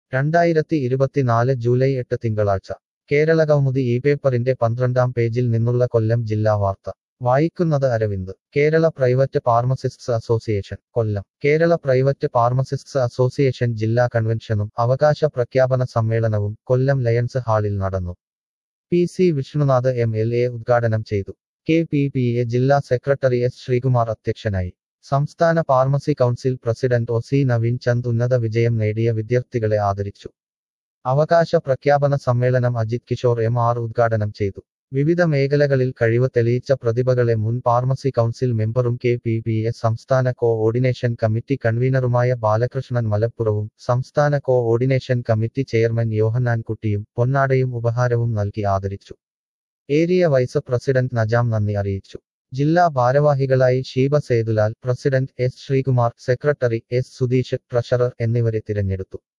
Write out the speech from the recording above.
രണ്ടായിരത്തി ഇരുപത്തിനാല് ജൂലൈ എട്ട് തിങ്കളാഴ്ച കേരളകൗമുദി ഈ പേപ്പറിന്റെ പന്ത്രണ്ടാം പേജിൽ നിന്നുള്ള കൊല്ലം ജില്ലാ വാർത്ത വായിക്കുന്നത് Aravind Kerala private pharmacists association Kollam Kerala private pharmacists association ജില്ലാ കൺവെൻഷനും അവകാശ പ്രഖ്യാപന സമ്മേളനവും കൊല്ലം ലയൺസ് ഹാളിൽ നടന്നു P C Vishnunath M L A ഉദ്ഘാടനം ചെയ്തു കെ പി പി എ ജില്ലാ സെക്രട്ടറി എസ് ശ്രീകുമാർ അധ്യക്ഷനായി സംസ്ഥാന pharmacy council president O C Naveen Chand ഉന്നത വിജയം നേടിയ വിദ്യാർത്ഥികളെ ആദരിച്ചു അവകാശ പ്രഖ്യാപന സമ്മേളനം അജിത് കിഷോർ എം ആർ ഉദ്ഘാടനം ചെയ്തു വിവിധ മേഖലകളിൽ കഴിവ് തെളിയിച്ച പ്രതിഭകളെ മുൻ ഫാർമസി കൗൺസിൽ മെമ്പറും കെ പി പി എ സംസ്ഥാന കോ ഓർഡിനേഷൻ കമ്മിറ്റി കൺവീനറുമായ ബാലകൃഷ്ണൻ മലപ്പുറവും സംസ്ഥാന coordination committee chairman Yohannan കുട്ടിയും പൊന്നാടയും ഉപഹാരവും നൽകി ആദരിച്ചു ഏരിയ വൈസ് പ്രസിഡന്റ് നജാം നന്ദി അറിയിച്ചു ജില്ലാ ഭാരവാഹികളായി Sheeba Sethulal president S Sreekumar secretary S Sudheesh treasurer എന്നിവരെ തിരഞ്ഞെടുത്തു